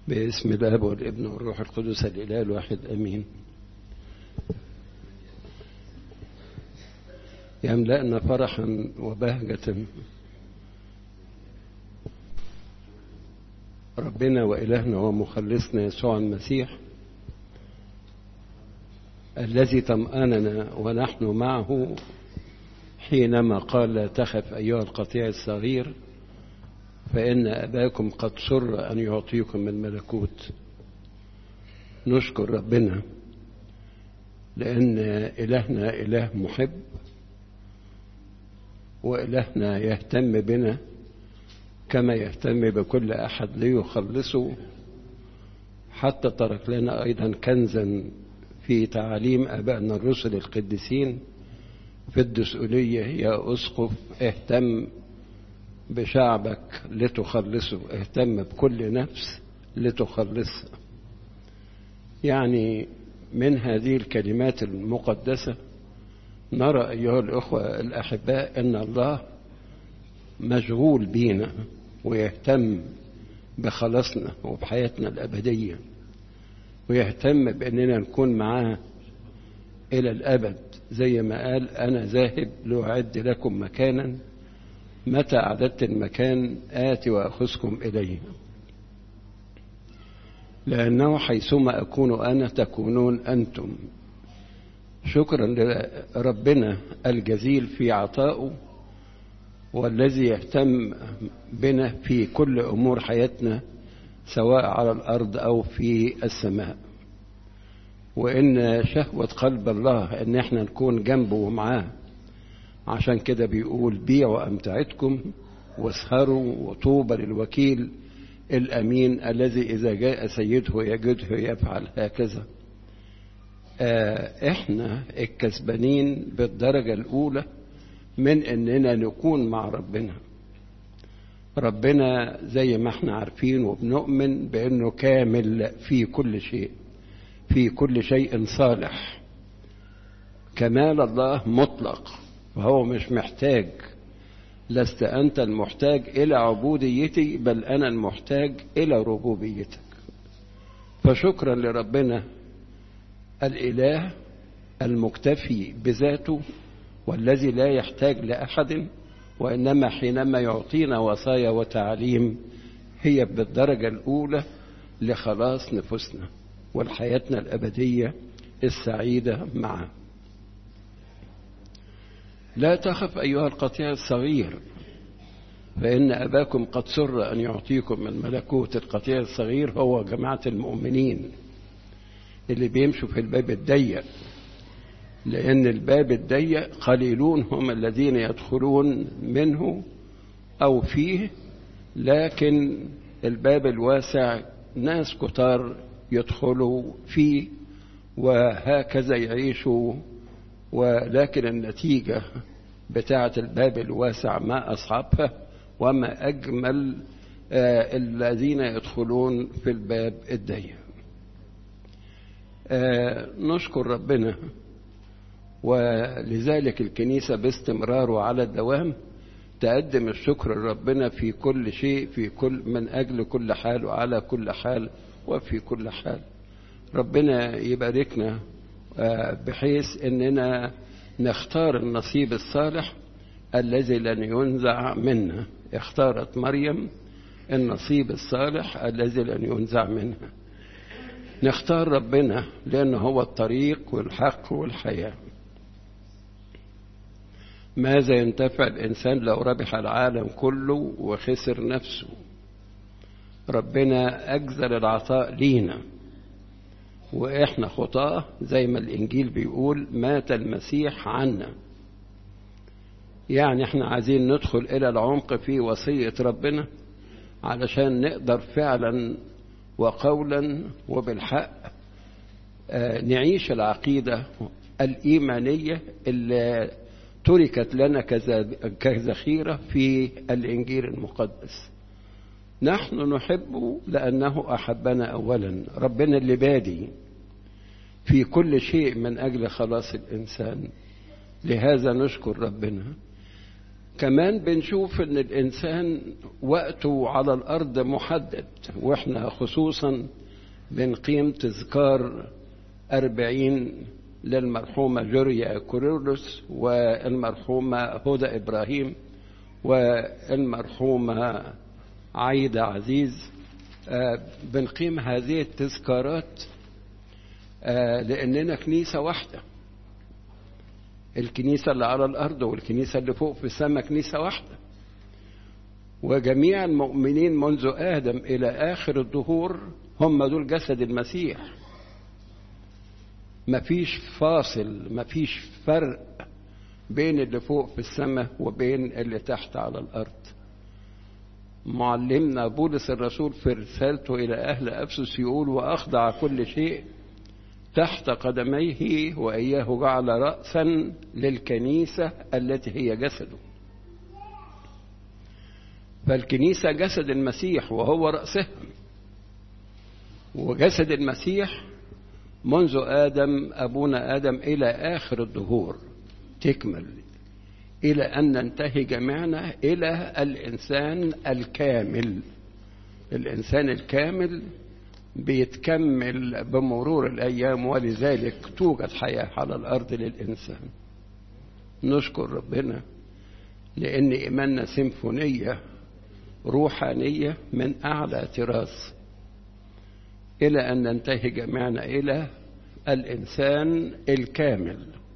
باسم الاب والابن والروح القدس الاله الواحد امين يملأنا فرحا وبهجة ربنا وإلهنا ومخلصنا يسوع المسيح الذي طمأننا ونحن معه حينما قال لا تخف أيها القطيع الصغير فإن أباكم قد سر أن يعطيكم الملكوت نشكر ربنا لأن إلهنا إله محب وإلهنا يهتم بنا كما يهتم بكل أحد ليخلصه حتى ترك لنا أيضا كنزا في تعاليم أبائنا الرسل القديسين في الدسؤولية يا أسقف اهتم بشعبك لتخلصه اهتم بكل نفس لتخلصها يعني من هذه الكلمات المقدسة نرى أيها الأخوة الأحباء أن الله مشغول بينا ويهتم بخلاصنا وبحياتنا الأبدية ويهتم بأننا نكون معاه إلى الأبد زي ما قال أنا ذاهب لأعد لكم مكانا متى أعددت المكان آتي وأخذكم إليه لأنه حيثما أكون أنا تكونون أنتم شكرا لربنا الجزيل في عطائه والذي يهتم بنا في كل أمور حياتنا سواء على الأرض أو في السماء وإن شهوة قلب الله إن احنا نكون جنبه ومعاه عشان كده بيقول بيعوا أمتعتكم واسهروا وطوبى للوكيل الأمين الذي إذا جاء سيده يجده يفعل هكذا آه احنا الكسبانين بالدرجة الأولى من إننا نكون مع ربنا ربنا زي ما احنا عارفين وبنؤمن بأنه كامل في كل شيء في كل شيء صالح كمال الله مطلق فهو مش محتاج لست أنت المحتاج إلى عبوديتي بل أنا المحتاج إلى ربوبيتك فشكرا لربنا الإله المكتفي بذاته والذي لا يحتاج لأحد وإنما حينما يعطينا وصايا وتعليم هي بالدرجة الأولى لخلاص نفوسنا ولحياتنا الأبدية السعيدة معه لا تخف أيها القطيع الصغير فإن أباكم قد سر أن يعطيكم من ملكوت القطيع الصغير هو جماعة المؤمنين اللي بيمشوا في الباب الضيق لأن الباب الضيق قليلون هم الذين يدخلون منه أو فيه لكن الباب الواسع ناس كتار يدخلوا فيه وهكذا يعيشوا ولكن النتيجة بتاعة الباب الواسع ما أصحابها وما أجمل آه الذين يدخلون في الباب الضيق آه نشكر ربنا ولذلك الكنيسة باستمرار وعلى الدوام تقدم الشكر لربنا في كل شيء في كل من أجل كل حال وعلى كل حال وفي كل حال ربنا يباركنا بحيث اننا نختار النصيب الصالح الذي لن ينزع منا اختارت مريم النصيب الصالح الذي لن ينزع منها نختار ربنا لأنه هو الطريق والحق والحياة ماذا ينتفع الإنسان لو ربح العالم كله وخسر نفسه ربنا أجزل العطاء لينا وإحنا خطاة زي ما الإنجيل بيقول مات المسيح عنا يعني إحنا عايزين ندخل إلى العمق في وصية ربنا علشان نقدر فعلا وقولا وبالحق نعيش العقيدة الإيمانية اللي تركت لنا كذخيرة في الإنجيل المقدس نحن نحبه لأنه أحبنا أولا ربنا اللي بادي في كل شيء من أجل خلاص الإنسان لهذا نشكر ربنا كمان بنشوف ان الانسان وقته على الارض محدد واحنا خصوصا بنقيم تذكار أربعين للمرحومة جوريا كورولوس والمرحومة هدى إبراهيم والمرحومة عايدة عزيز بنقيم هذه التذكارات لأننا كنيسة واحدة الكنيسة اللي على الأرض والكنيسة اللي فوق في السماء كنيسة واحدة وجميع المؤمنين منذ آدم إلى آخر الدهور هم دول جسد المسيح مفيش فاصل مفيش فرق بين اللي فوق في السماء وبين اللي تحت على الأرض معلمنا بولس الرسول في رسالته إلى أهل أفسس يقول وأخضع كل شيء تحت قدميه وإياه جعل رأسا للكنيسة التي هي جسده فالكنيسة جسد المسيح وهو رأسها وجسد المسيح منذ آدم أبونا آدم إلى آخر الدهور تكمل إلى أن ننتهي جميعنا إلى الإنسان الكامل الإنسان الكامل بيتكمل بمرور الأيام ولذلك توجد حياة على الأرض للإنسان نشكر ربنا لأن إيماننا سيمفونية روحانية من أعلى تراث إلى أن ننتهي جميعنا إلى الإنسان الكامل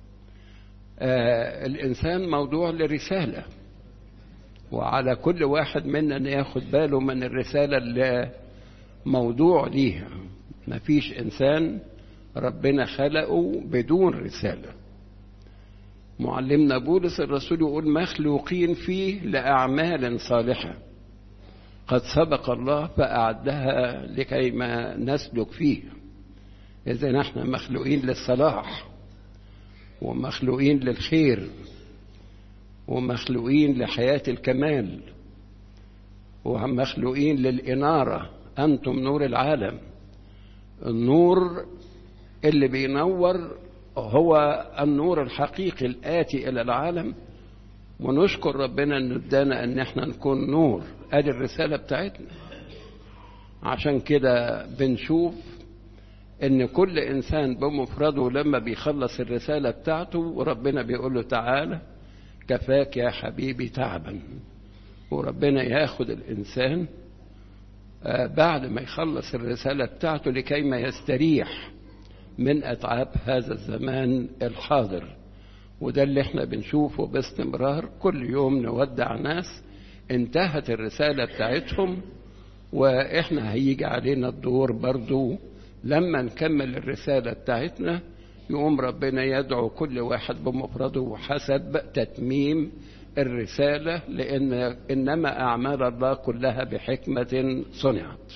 آه الإنسان موضوع لرسالة وعلى كل واحد منا أن ياخد باله من الرسالة اللي موضوع ليها مفيش إنسان ربنا خلقه بدون رسالة معلمنا بولس الرسول يقول مخلوقين فيه لأعمال صالحة قد سبق الله فأعدها لكي ما نسلك فيه إذا نحن مخلوقين للصلاح ومخلوقين للخير ومخلوقين لحياة الكمال ومخلوقين للإنارة أنتم نور العالم النور اللي بينور هو النور الحقيقي الآتي إلى العالم ونشكر ربنا أن ادانا أن احنا نكون نور ادي الرسالة بتاعتنا عشان كده بنشوف ان كل انسان بمفرده لما بيخلص الرسالة بتاعته وربنا بيقول له تعالى كفاك يا حبيبي تعبا وربنا ياخد الانسان بعد ما يخلص الرسالة بتاعته لكي ما يستريح من أتعاب هذا الزمان الحاضر وده اللي احنا بنشوفه باستمرار كل يوم نودع ناس انتهت الرسالة بتاعتهم واحنا هيجي علينا الدور برضو لما نكمل الرسالة بتاعتنا يقوم ربنا يدعو كل واحد بمفرده حسب تتميم الرسالة لأن إنما أعمال الله كلها بحكمة صنعت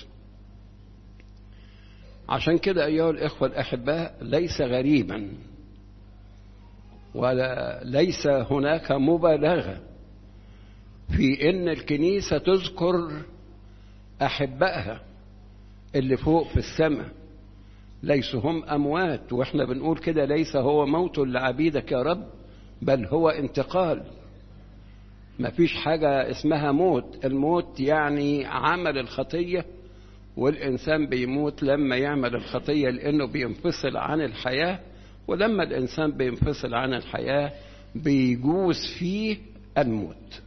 عشان كده أيها الإخوة الأحباء ليس غريبا ولا ليس هناك مبالغة في إن الكنيسة تذكر أحبائها اللي فوق في السماء ليسوا هم أموات وإحنا بنقول كده ليس هو موت لعبيدك يا رب بل هو انتقال ما فيش حاجة اسمها موت الموت يعني عمل الخطية والإنسان بيموت لما يعمل الخطية لأنه بينفصل عن الحياة ولما الإنسان بينفصل عن الحياة بيجوز فيه الموت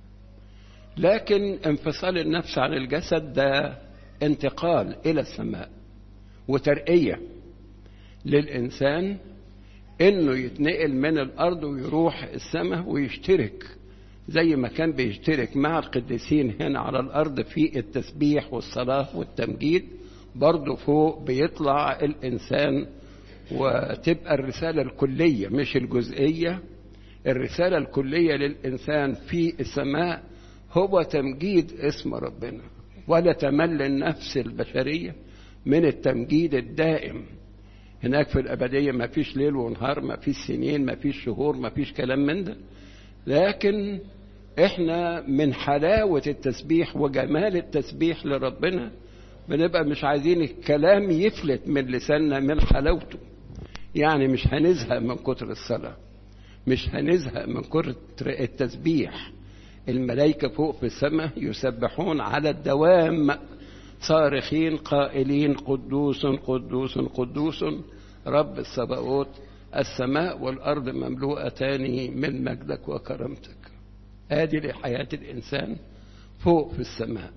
لكن انفصال النفس عن الجسد ده انتقال إلى السماء وترقية للإنسان إنه يتنقل من الأرض ويروح السماء ويشترك زي ما كان بيشترك مع القديسين هنا على الأرض في التسبيح والصلاة والتمجيد برضه فوق بيطلع الإنسان وتبقى الرسالة الكلية مش الجزئية الرسالة الكلية للإنسان في السماء هو تمجيد اسم ربنا ولا تمل النفس البشرية من التمجيد الدائم هناك في الأبدية ما فيش ليل ونهار ما فيش سنين ما فيش شهور ما فيش كلام من ده لكن احنا من حلاوة التسبيح وجمال التسبيح لربنا بنبقى مش عايزين الكلام يفلت من لساننا من حلاوته يعني مش هنزهق من كتر الصلاة مش هنزهق من كتر التسبيح الملائكة فوق في السماء يسبحون على الدوام صارخين قائلين قدوس قدوس قدوس رب السباوت السماء والأرض مملوءتان من مجدك وكرمتك آدي لحياة الإنسان فوق في السماء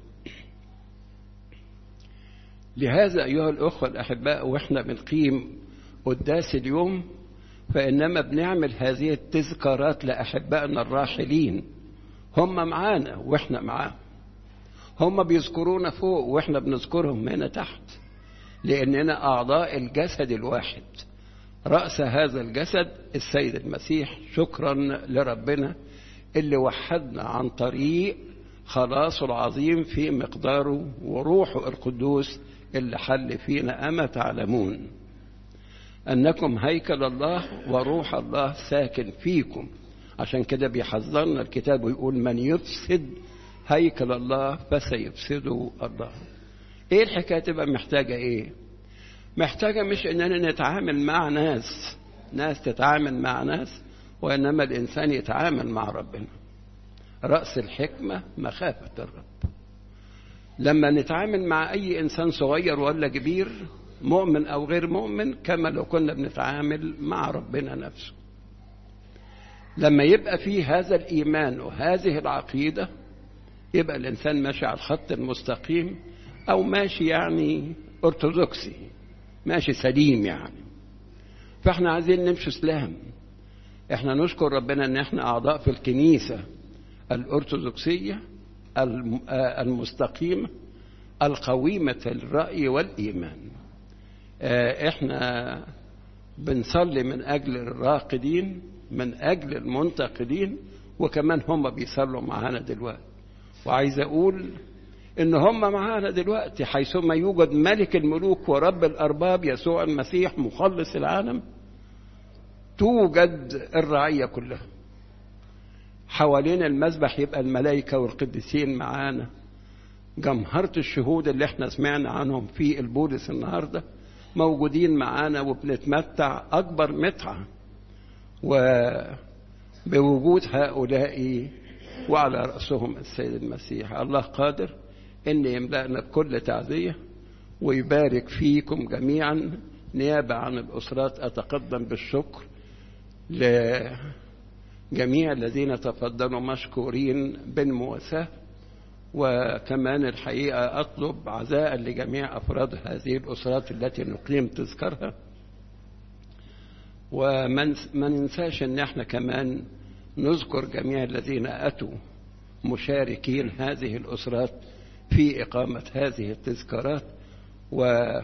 لهذا أيها الأخوة الأحباء وإحنا بنقيم قداس اليوم فإنما بنعمل هذه التذكارات لأحبائنا الراحلين هم معانا وإحنا معاهم هم بيذكرونا فوق وإحنا بنذكرهم هنا تحت لأننا أعضاء الجسد الواحد رأس هذا الجسد السيد المسيح شكرا لربنا اللي وحدنا عن طريق خلاصه العظيم في مقداره وروحه القدوس اللي حل فينا أما تعلمون أنكم هيكل الله وروح الله ساكن فيكم عشان كده بيحذرنا الكتاب ويقول من يفسد هيكل الله فسيفسده الله ايه الحكايه تبقى محتاجه ايه محتاجه مش اننا نتعامل مع ناس ناس تتعامل مع ناس وانما الانسان يتعامل مع ربنا راس الحكمه مخافه الرب لما نتعامل مع اي انسان صغير ولا كبير مؤمن او غير مؤمن كما لو كنا بنتعامل مع ربنا نفسه لما يبقى فيه هذا الايمان وهذه العقيده يبقى الانسان ماشي على الخط المستقيم او ماشي يعني ارثوذكسي ماشي سليم يعني فاحنا عايزين نمشي سلام احنا نشكر ربنا ان احنا اعضاء في الكنيسه الارثوذكسيه المستقيمه القويمه الراي والايمان احنا بنصلي من اجل الراقدين من اجل المنتقدين وكمان هم بيصلوا معانا دلوقتي وعايز اقول ان هم معانا دلوقتي حيثما يوجد ملك الملوك ورب الارباب يسوع المسيح مخلص العالم توجد الرعيه كلها حوالين المذبح يبقى الملائكه والقديسين معانا جمهرة الشهود اللي احنا سمعنا عنهم في البولس النهارده موجودين معانا وبنتمتع اكبر متعه وبوجود هؤلاء وعلى رأسهم السيد المسيح الله قادر أن يملأنا بكل تعزية ويبارك فيكم جميعا نيابة عن الأسرات أتقدم بالشكر لجميع الذين تفضلوا مشكورين بالمواساة وكمان الحقيقة أطلب عزاء لجميع أفراد هذه الأسرات التي نقيم تذكرها وما ننساش ان احنا كمان نذكر جميع الذين اتوا مشاركين هذه الاسرات في اقامه هذه التذكارات و